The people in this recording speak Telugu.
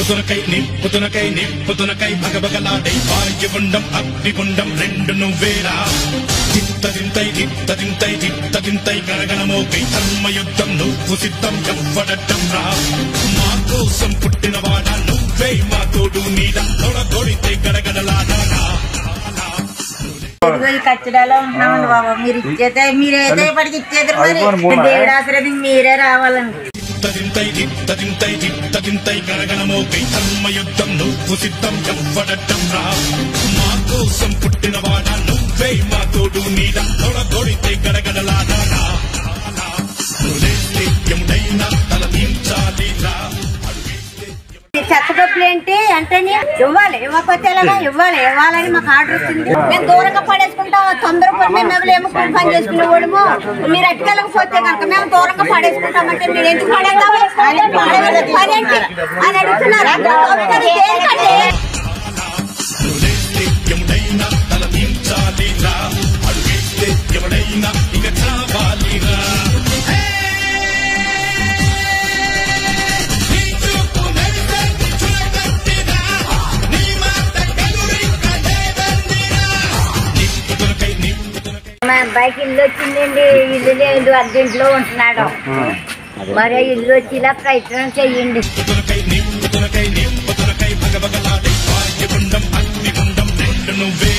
నిప్పుతునకై నిప్పుతునకై నిప్పుతునకై భగభగలాడై వాయుగుండం అగ్నిగుండం రెండు నువ్వేరా చిత్తదింతై చిత్తదింతై చిత్తదింతై గరగణమోకై ధర్మయుద్ధం నువ్వు సిద్ధం ఎవ్వడటం రా మా కోసం పుట్టినవాడా నువ్వే మా తోడు నీడ తొడగొడితే గడగడలాడాడా ఇదిగో ఈ కచ్చడాలో ఉంటున్నామండి బాబా మీరు ఇచ్చేదే మీరైతే ఇప్పటికి ఇచ్చేది మరి దేవుడు ఆశ్రది మీరే రావాలండి చిత్తదింతై చిత్తదింతై చిత్తదింతై గరగణమోకై ధర్మయుద్ధం నువ్వు సిద్ధం ఎవ్వడటం రా మా కోసం పుట్టినవాడా నువ్వే మా తోడు నీడ తొడగొడితే గడగడలాడాడా ఎముడైనా తల తీర్చాలి రా చెత్త డబ్బులు ఏంటి అంటే ఇవ్వాలి ఇవ్వకపోతే ఎలాగా ఇవ్వాలి ఇవ్వాలని మాకు ఆర్డర్ వచ్చింది మేము దూరంగా పడేసుకుంటాం తొందర పని మేము ఎవరు ఏమో కూలి పని చేసుకునే వాడము మీరు ఎట్టుకెళ్ళకపోతే కనుక మేము దూరంగా పడేసుకుంటామంటే మీరు ఎందుకు పడేద్దాము పడేది పని ఏంటి అని అడుగుతున్నారు అది దేనికండి? నువ్వేస్తే ఎముడైనా తల తీర్చాలి రా అడుగేస్తే ఎవడైనా ఇక చావాలిరా నిప్పుతునకై నిప్పుతునకై మా అబ్బాయికి ఇల్లు వచ్చిందండి ఇల్లు లేదు అద్దెంట్లో ఉంటున్నాడు మరి ఇల్లు వచ్చి ఇలా ప్రయత్నం చెయ్యండి నిప్పుతునకై నిప్పుతునకై నిప్పుతునకై భగభగలాడే వాయుగుండం అగ్నిగుండం రెండు నువ్వే